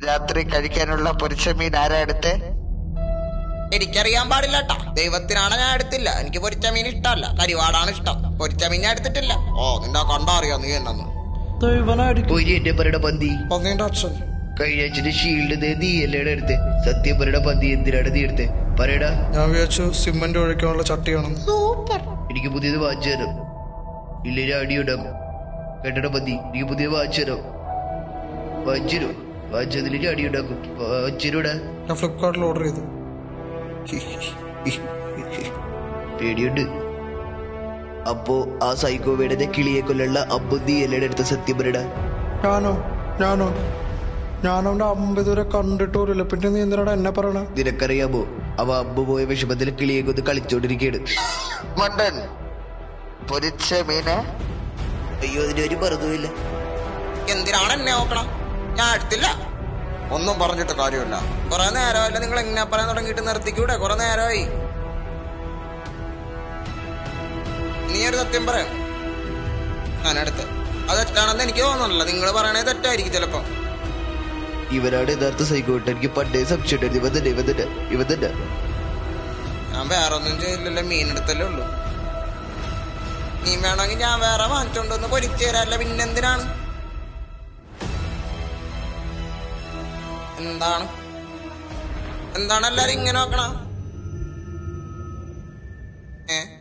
രാത്രി കഴിക്കാനുള്ള പൊരിച്ച മീൻ ആരാ എടുത്തേ എനിക്കറിയാൻ പാടില്ല കേട്ടാ ദൈവത്തിനാണ് ഞാൻ എടുത്തില്ല എനിക്ക് പൊരിച്ച മീൻ ഇഷ്ടമല്ല കരിവാടാണ് ഇഷ്ടം പൊരിച്ച മീൻ ഞാൻ എടുത്തിട്ടില്ല ഓ നിന്റെ കണ്ടാ അറിയാം നീ എന്നു ദൈവനായിരിക്കും പോയി എന്റെ പറയുടെ പന്തി പന്നീന്റെ അച്ഛൻ കഴിഞ്ഞ ആഴ്ചയുടെ ഷീൽഡ് ദേ നീ അല്ലേടെ എടുത്തെ സത്യം പറയുടെ പന്തി എന്തിനാണ് നീ എടുത്തെ പറയടാ ഞാൻ വിചാരിച്ചു സിമന്റ് ഒഴിക്കാനുള്ള ചട്ടിയാണെന്ന് എനിക്ക് പുതിയത് വാങ്ങിച്ചു തരും ഇല്ലെങ്കിൽ അടി ഉണ്ടാക്കും കേട്ടട പന്തി എനിക്ക് പുതിയത് വാങ്ങിച്ചു തരാം വാങ്ങിച്ചു തരും വാങ്ങിച്ചതിലേക്ക് അടി ഉണ്ടാക്കും വാങ്ങിച്ചൂടാ ഞാൻ ഫ്ലിപ്കാർട്ടിൽ ഓർഡർ ചെയ്തു പേടിയുണ്ട് അപ്പോ ആ സൈക്കോ വേടനെ കിളിയെ കൊല്ലുള്ള അമ്പുന്തി എല്ലയുടെ അടുത്ത സത്യം പറയടാ ഞാനോ ഞാനോ ഞാനവന്റെ അമ്പ ഇതുവരെ കണ്ടിട്ട് പോലില്ല പിന്നെ നീ എന്തിനാടാ എന്നെ പറയണ നിനക്കറിയാമോ അവ അമ്പ് പോയ വിഷമത്തിൽ കിളിയെ കൊന്ന് കളിച്ചോണ്ടിരിക്കുകയാണ് മണ്ടൻ പൊരിച്ച മീന് അയ്യോ അതിനൊരു മറന്നുമില്ല എന്തിനാണ് എന്നെ നോക്കണം ഞാൻ എടുത്തില്ല ഒന്നും പറഞ്ഞിട്ട് കാര്യമില്ല കുറെ നേരമല്ല നിങ്ങൾ എങ്ങനെ പറയാൻ തുടങ്ങിയിട്ട് നിർത്തിക്കൂടെ കുറെ നേരമായി നീ ഒരു സത്യം പറയാം ഞാനടുത്ത് അത് തെറ്റാണെന്ന് എനിക്ക് തോന്നുന്നില്ല നിങ്ങൾ പറയണത് തെറ്റായിരിക്കും ചിലപ്പോ ഇവനാണ് യഥാർത്ഥ സൈക്കോ കേട്ടോ എനിക്ക് പണ്ടേ സംശയം ഇവൻ തന്നെ ഇവൻ തന്നെ ഇവൻ തന്നെ ഞാൻ വേറെ ഒന്നും ചെയ്തില്ലല്ലോ മീൻ എടുത്തല്ലേ ഉള്ളൂ മീൻ വേണമെങ്കിൽ ഞാൻ വേറെ വാങ്ങിച്ചോണ്ടൊന്ന് പൊരിച്ചു തരാല്ല പിന്നെന്തിനാണ് എന്താണ് എന്താണ് എല്ലാരും ഇങ്ങനെ നോക്കണ ഏ